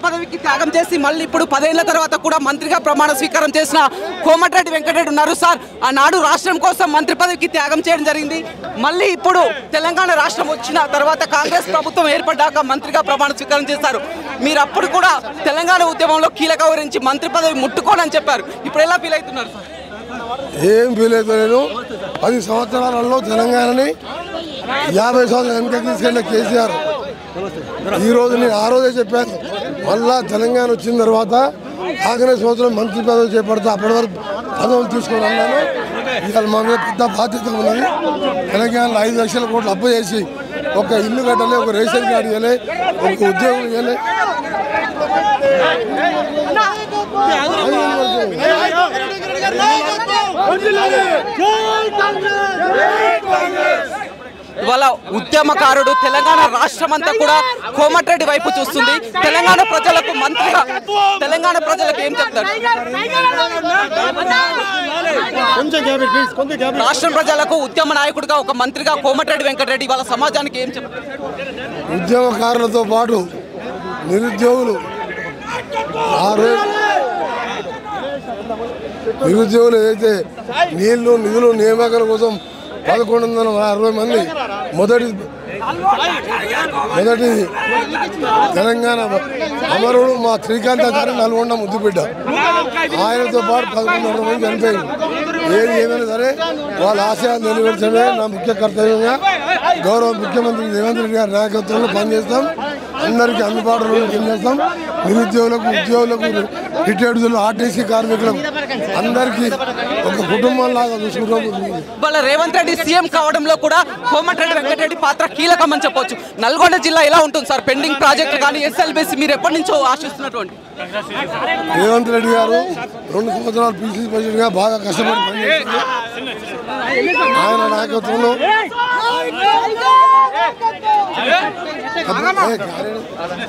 పదవికి త్యాగం చేసి మళ్ళీ ఇప్పుడు పదేళ్ల తర్వాత కూడా మంత్రిగా ప్రమాణ స్వీకారం చేసిన కోమటిరెడ్డి వెంకటరెడ్డి ఉన్నారు సార్ ఆనాడు రాష్ట్రం కోసం మంత్రి పదవికి త్యాగం చేయడం జరిగింది మళ్ళీ ఇప్పుడు తెలంగాణ రాష్ట్రం వచ్చిన తర్వాత కాంగ్రెస్ ప్రభుత్వం ఏర్పడ్డాక మంత్రిగా ప్రమాణ స్వీకారం చేశారు మీరు అప్పుడు కూడా తెలంగాణ ఉద్యమంలో కీలక గురించి మంత్రి పదవి ముట్టుకోనని చెప్పారు ఇప్పుడు ఎలా ఫీల్ అవుతున్నారు సార్ ఏం ఫీల్ అవుతలేదు పది సంవత్సరాలలో తెలంగాణని యాభై సంవత్సరాలు వెనకకి తీసుకెళ్ళిన కేసీఆర్ ఈ రోజు నేను ఆ రోజే చెప్పాను మళ్ళా తెలంగాణ వచ్చిన తర్వాత కాంగ్రెస్ సంవత్సరం మంత్రి పదవి చేపడతా అప్పటి వరకు పదవులు తీసుకొని అన్నాను ఇవాళ మా మీద పెద్ద బాధ్యత ఉన్నది తెలంగాణలో ఐదు లక్షల కోట్లు అప్పు చేసి ఒక ఇల్లు కట్టలే ఒక రేషన్ కార్డు ఇవ్వలే ఒక ఉద్యోగం ఇవ్వలే ఇవాళ ఉద్యమకారుడు తెలంగాణ రాష్ట్రం అంతా కూడా కోమటిరెడ్డి వైపు చూస్తుంది తెలంగాణ ప్రజలకు మంత్రిగా తెలంగాణ ప్రజలకు ఏం చెప్తారు రాష్ట్రం ప్రజలకు ఉద్యమ నాయకుడిగా ఒక మంత్రిగా కోమటిరెడ్డి వెంకటరెడ్డి ఇవాళ సమాజానికి ఏం చెప్తారు ఉద్యమకారులతో పాటు నిరుద్యోగులు ఆ రోజు నిరుద్యోగులు ఏదైతే నీళ్లు నిధులు నియామకాల కోసం పదకొండు వందల అరవై మంది మొదటి మొదటి తెలంగాణ అమరుడు మా శ్రీకాంతాచార్య నల్గొండ ముద్దుబిడ్డ ఆయనతో పాటు పదకొండు వందల మంది చనిపోయింది ఏది ఏమైనా సరే వాళ్ళ ఆశయాలు నెరవేర్చడమే నా ముఖ్య కర్తవ్యంగా గౌరవ ముఖ్యమంత్రి రేవంత్ రెడ్డి గారి నాయకత్వంలో పనిచేస్తాం అందరికీ అందుబాటులో పనిచేస్తాం నిరుద్యోగులకు ఉద్యోగులకు రిటైర్డ్ ఆర్టీసీ కార్మికులకు అందరికీ ఒక కుటుంబం లాగా చూసుకుంటాం ఇవాళ రేవంత్ రెడ్డి సీఎం కావడంలో కూడా కోమటిరెడ్డి వెంకటరెడ్డి పాత్ర కీలకం అని చెప్పొచ్చు నల్గొండ జిల్లా ఎలా ఉంటుంది సార్ పెండింగ్ ప్రాజెక్ట్ కానీ ఎస్ఎల్బిసి మీరు ఎప్పటి నుంచో ఆశిస్తున్నటువంటి రేవంత్ రెడ్డి గారు రెండు సంవత్సరాలు పీసీసీ ప్రెసిడెంట్గా బాగా కష్టపడి పనిచేస్తున్నారు ఆయన నాయకత్వంలో ఏ, కార్యం-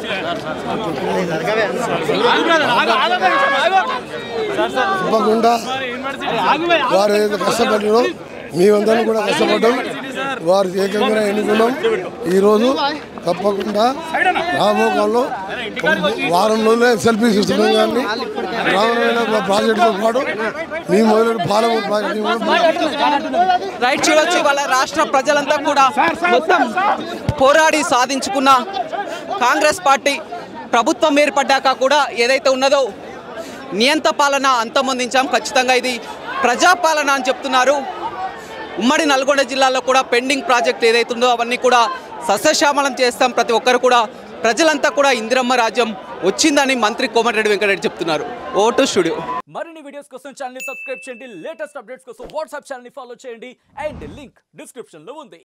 తప్పకుండా వారు ఏదైతే కష్టపడినో మేమందరం కూడా కష్టపడ్డాం వారు ఏకంగా ఎన్నుకున్నాం ఈరోజు తప్పకుండా రాబోకాల్లో వారం రోజులే ఎస్ఎల్పి సిస్టమ్ కానీ రామనారాయణ ప్రాజెక్టుతో పాటు మీ మొదలైన పాలన ప్రాజెక్టు కూడా రైట్ చూడొచ్చు ఇవాళ రాష్ట్ర ప్రజలంతా కూడా మొత్తం పోరాడి సాధించుకున్న కాంగ్రెస్ పార్టీ ప్రభుత్వం ఏర్పడ్డాక కూడా ఏదైతే ఉన్నదో నియంత పాలన అంతమొందించాం ఖచ్చితంగా ఇది ప్రజాపాలన అని చెప్తున్నారు ఉమ్మడి నల్గొండ జిల్లాలో కూడా పెండింగ్ ప్రాజెక్ట్ ఏదైతే ఉందో అవన్నీ కూడా సస్యశ్యామలం చేస్తాం ప్రతి ఒక్కరు కూడా ప్రజలంతా కూడా ఇందిరమ్మ రాజ్యం వచ్చిందని మంత్రి కోమటిరెడ్డి వెంకటరెడ్డి చెప్తున్నారు ఓటు స్టూడియో మరిన్ని వీడియోస్ కోసం ఛానల్ సబ్స్క్రైబ్ చేయండి లేటెస్ట్ అప్డేట్స్ కోసం వాట్సాప్ ఛానల్ ఫాలో చేయండి అండ్ లింక్ డిస్క్రిప్షన్ లో ఉంది